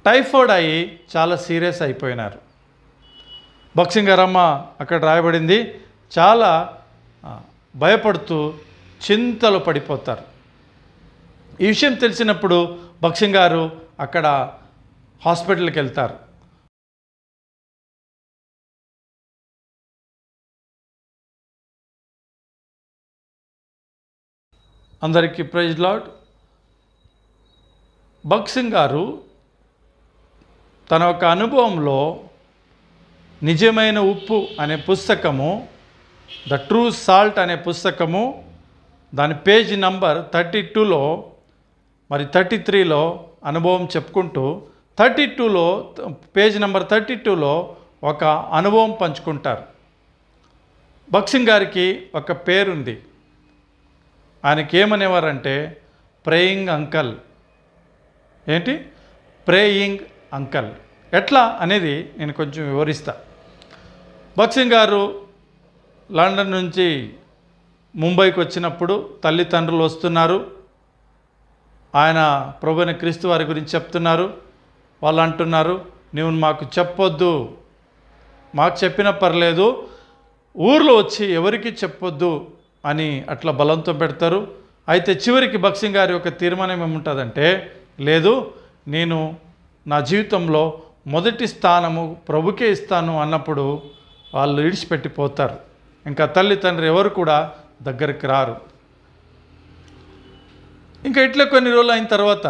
typhoid అయ్యి చాలా serious అయిపోయినారు బక్సింగ్ గారమ్మ అక్కడ రాయబడింది చాలా ఆ, భయపడుతూ చింతలు పడిపోతారు ఈ విషయం తెలిసినప్పుడు బక్సింగ్ గారు అక్కడ హాస్పిటల్కి వెళ్తారు అందరికీ ప్రైజ్ లాడ్ బక్సింగ్ గారు తన యొక్క అనుభవంలో నిజమైన ఉప్పు అనే పుస్తకము ద ట్రూ సాల్ట్ అనే పుస్తకము దాని పేజ్ నంబర్ థర్టీ టూలో మరి థర్టీ త్రీలో అనుభవం చెప్పుకుంటూ థర్టీ టూలో పేజ్ నెంబర్ థర్టీ టూలో ఒక అనుభవం పంచుకుంటారు బక్సింగ్ గారికి ఒక పేరుంది ఆయనకి ఏమనేవారంటే ప్రేయింగ్ అంకల్ ఏంటి ప్రేయింగ్ అంకల్ ఎట్లా అనేది నేను కొంచెం వివరిస్తా బక్సింగ్ గారు లండన్ నుంచి ముంబైకి వచ్చినప్పుడు తల్లిదండ్రులు వస్తున్నారు ఆయన ప్రభుని క్రీస్తు వారి గురించి చెప్తున్నారు వాళ్ళు అంటున్నారు నువ్వు మాకు చెప్పొద్దు మాకు చెప్పిన పర్లేదు ఊర్లో వచ్చి ఎవరికి చెప్పొద్దు అని అట్లా బలంతో పెడతారు అయితే చివరికి బక్సింగ్ గారి యొక్క తీర్మానం ఏముంటుందంటే లేదు నేను నా జీవితంలో మొదటి స్థానము ప్రభుకే ఇస్తాను అన్నప్పుడు వాళ్ళు ఇడిచిపెట్టిపోతారు ఇంకా తల్లి తండ్రి ఎవరు కూడా దగ్గరికి రారు ఇంకా ఇట్లా కొన్ని రోజులు అయిన తర్వాత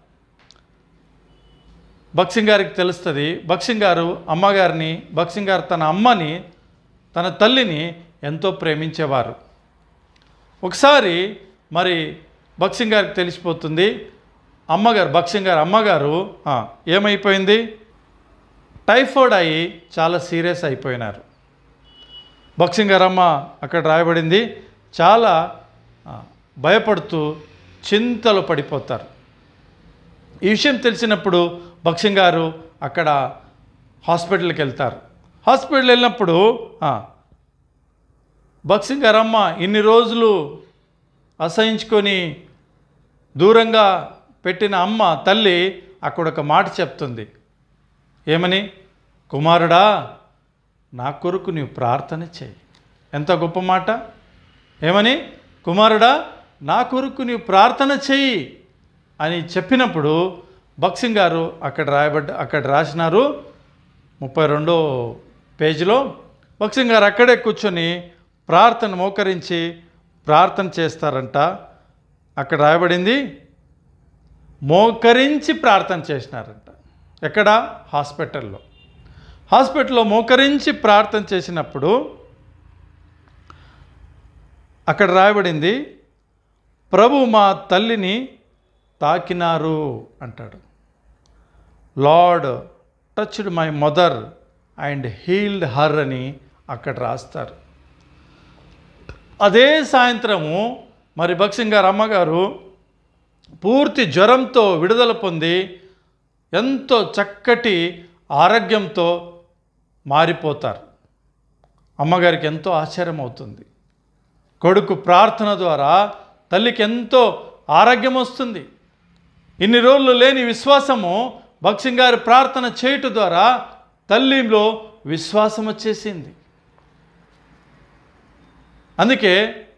బక్సింగ్ గారికి తెలుస్తుంది బక్సింగ్ గారు అమ్మగారిని బక్సింగ్ గారు తన అమ్మని తన తల్లిని ఎంతో ప్రేమించేవారు ఒకసారి మరి బక్సింగ్ గారికి తెలిసిపోతుంది అమ్మగారు బక్సింగ్ గారు అమ్మగారు ఆ, ఏమైపోయింది టైఫాయిడ్ అయ్యి చాలా సీరియస్ అయిపోయినారు బక్సింగ్ గారు అమ్మ అక్కడ రాయబడింది చాలా ఆ, భయపడుతూ చింతలు పడిపోతారు ఈ విషయం తెలిసినప్పుడు బక్సింగ్ గారు అక్కడ హాస్పిటల్కి వెళ్తారు హాస్పిటల్ వెళ్ళినప్పుడు ఆ, బక్సింగ్ గారు అమ్మ ఇన్ని రోజులు అసహించుకొని దూరంగా పెట్టిన అమ్మ తల్లి అక్కడ ఒక మాట చెప్తుంది ఏమని కుమారుడా నా కొరకు నీవు ప్రార్థన చేయి ఎంత గొప్ప మాట ఏమని కుమారుడా నా కొరకు నీవు ప్రార్థన చేయి అని చెప్పినప్పుడు బక్సింగ్ గారు అక్కడ రాయబడ్డ అక్కడ రాసినారు ముప్పై రెండో పేజీలో బక్సింగ్ గారు అక్కడే కూర్చొని ప్రార్థన మోకరించి ప్రార్థన చేస్తారంట అక్కడ రాయబడింది మోకరించి ప్రార్థన చేసినారంట ఎక్కడ హాస్పిటల్లో హాస్పిటల్లో మోకరించి ప్రార్థన చేసినప్పుడు అక్కడ రాయబడింది ప్రభు మా తల్లిని తాకినారు అంటాడు Lord touched my mother and healed her అని అక్కడ రాస్తారు అదే సాయంత్రము మరి బక్సింగ్ గారు అమ్మగారు పూర్తి జ్వరంతో విడుదల పొంది ఎంతో చక్కటి ఆరోగ్యంతో మారిపోతారు అమ్మగారికి ఎంతో ఆశ్చర్యం అవుతుంది కొడుకు ప్రార్థన ద్వారా తల్లికి ఎంతో ఆరోగ్యం వస్తుంది ఇన్ని రోజులు లేని విశ్వాసము బక్సింగ్ గారి ప్రార్థన చేయటం ద్వారా తల్లిలో విశ్వాసం వచ్చేసింది అందుకే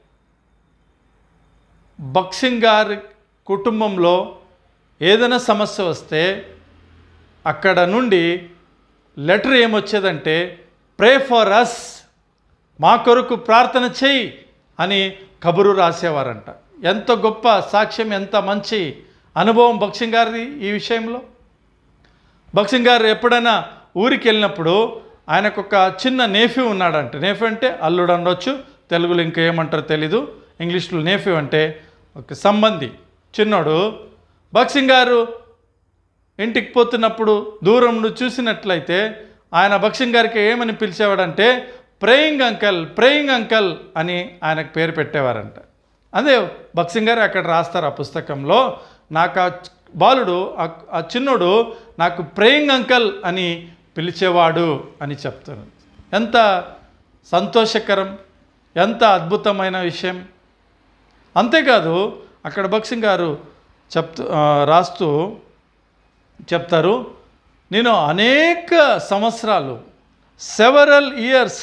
బక్సింగ్ గారి కుటుంబంలో ఏదైనా సమస్య వస్తే అక్కడ నుండి లెటర్ ఏమొచ్చేదంటే ప్రే ఫర్ అస్ మా కొరకు ప్రార్థన చేయి అని కబురు రాసేవారంట ఎంత గొప్ప సాక్ష్యం ఎంత మంచి అనుభవం బక్సింగ్ గారిది ఈ విషయంలో బక్సింగ్ గారు ఎప్పుడైనా ఊరికి వెళ్ళినప్పుడు ఆయనకు ఒక చిన్న నేఫ్యూ ఉన్నాడంట నేఫ్యూ అంటే అల్లుడు అనొచ్చు తెలుగులో ఇంకా ఏమంటారో తెలీదు ఇంగ్లీష్లో నేఫ్యూ అంటే ఒక సంబంధి చిన్నోడు బక్సింగ్ గారు ఇంటికి పోతున్నప్పుడు దూరం నుండి చూసినట్లయితే ఆయన బక్సింగ్ గారికి ఏమని పిలిచేవాడంటే ప్రేయింగ్ అంకల్ ప్రేయింగ్ అంకల్ అని ఆయనకు పేరు పెట్టేవారంట అదే బక్సింగ్ గారు అక్కడ రాస్తారు ఆ పుస్తకంలో నాకు ఆ చ- బాలుడు ఆ- ఆ చిన్నోడు నాకు ప్రేయింగ్ అంకల్ అని పిలిచేవాడు అని చెప్తారు ఎంత సంతోషకరం ఎంత అద్భుతమైన విషయం అంతేకాదు అక్కడ బక్సింగ్ గారు చెప్తూ ఆ, రాస్తూ చెప్తారు నేను అనేక సంవత్సరాలు సెవరల్ ఇయర్స్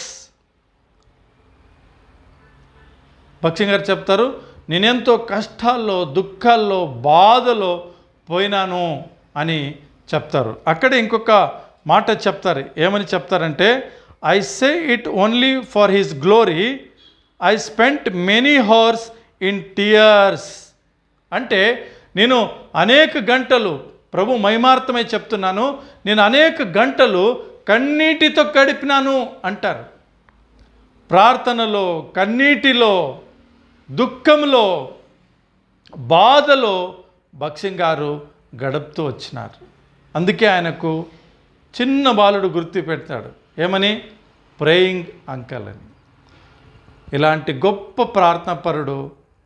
భక్ష్యం గారు చెప్తారు నేనెంతో కష్టాల్లో దుఃఖాల్లో బాధలో పోయినాను అని చెప్తారు అక్కడ ఇంకొక మాట చెప్తారు ఏమని చెప్తారంటే I say it only for his glory I spent many hours in tears అంటే నేను అనేక గంటలు ప్రభు మహిమార్థమై చెప్తున్నాను నేను అనేక గంటలు కన్నీటితో గడిపినాను అంటారు ప్రార్థనలో కన్నీటిలో దుఃఖంలో బాధలో భక్ష్యం గారు గడుపుతూ వచ్చినారు అందుకే ఆయనకు చిన్న బాలుడు గుర్తు పెడతాడు ఏమని ప్రేయింగ్ అంకల్ అని ఇలాంటి గొప్ప ప్రార్థనాపరుడు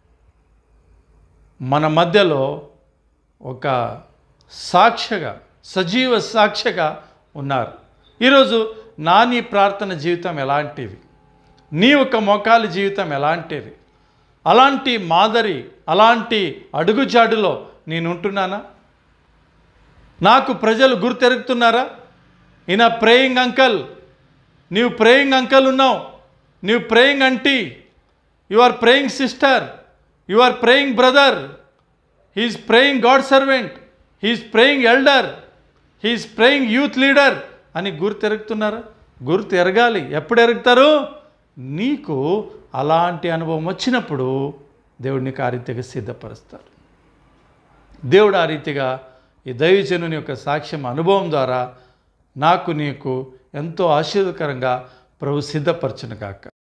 మన మధ్యలో ఒక సాక్ష్యగా సజీవ సాక్ష్యగా ఉన్నారు ఈరోజు నా నీ ప్రార్థన జీవితం ఎలాంటివి నీ ఒక మోకాలి జీవితం ఎలాంటిది అలాంటి మాదిరి అలాంటి అడుగుజాడులో నేను ఉంటున్నానా నాకు ప్రజలు గుర్తెరుగుతున్నారా ఈయన ప్రేయింగ్ అంకల్ నీవు ప్రేయింగ్ అంకల్ ఉన్నావు నీవు praying aunty you are praying sister you are praying brother he is praying God servant he is praying elder he is praying youth leader అని గుర్తు ఎరుగుతున్నారా గుర్తు ఎరగాలి ఎప్పుడు ఎరుగుతారు నీకు అలాంటి అనుభవం వచ్చినప్పుడు దేవుడు నీకు ఆ రీతిగా సిద్ధపరుస్తాడు దేవుడు ఆ రీతిగా ఈ దైవజనుని యొక్క సాక్ష్యం అనుభవం ద్వారా నాకు నీకు ఎంతో ఆశీర్వదకరంగా ప్రభు సిద్ధపరచును కాక